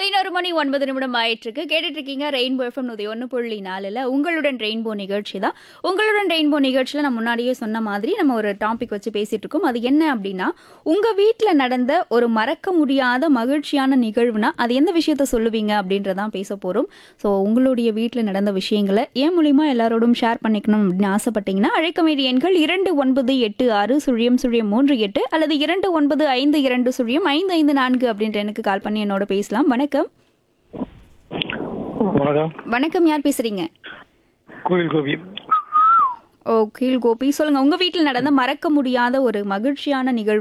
பதினோரு மணி ஒன்பது நிமிடம் ஆயிட்டு இருக்கு கேட்டுட்டு இருக்கீங்க ரெயின்போ எஃப்எம் நூத்தி ஒன்று புள்ளி நாலுல உங்களுடன் ரெயின்போ நிகழ்ச்சி தான் உங்களுடன் ரெயின்போ நிகழ்ச்சியில் நான் முன்னாடியே சொன்ன மாதிரி நம்ம ஒரு டாபிக் வச்சு பேசிட்டு இருக்கோம் அது என்ன அப்படின்னா உங்க வீட்டில் நடந்த ஒரு மறக்க முடியாத மகிழ்ச்சியான நிகழ்வுனா அது எந்த விஷயத்த சொல்லுவீங்க அப்படின்றதான் பேச போறோம் ஸோ உங்களுடைய வீட்டில் நடந்த விஷயங்களை ஏன் மூலியமா எல்லாரோடும் ஷேர் பண்ணிக்கணும் அப்படின்னு ஆசைப்பட்டீங்கன்னா அழைக்க வேண்டிய எண்கள் இரண்டு ஒன்பது எட்டு ஆறு சுழியம் சுழியம் மூன்று எட்டு அல்லது இரண்டு ஒன்பது ஐந்து இரண்டு சுழியம் ஐந்து ஐந்து நான்கு அப்படின்ற எனக்கு கால் பண்ணி என்னோட பேசலாம் வணக்கம் வணக்கம் வணக்கம் யார் பேசுறீங்க கோவில் கோபி ஓ கீழ் கோபி சொல்லுங்க உங்க வீட்டில் நடந்த மறக்க முடியாத ஒரு மகிழ்ச்சியான நிகழ்வு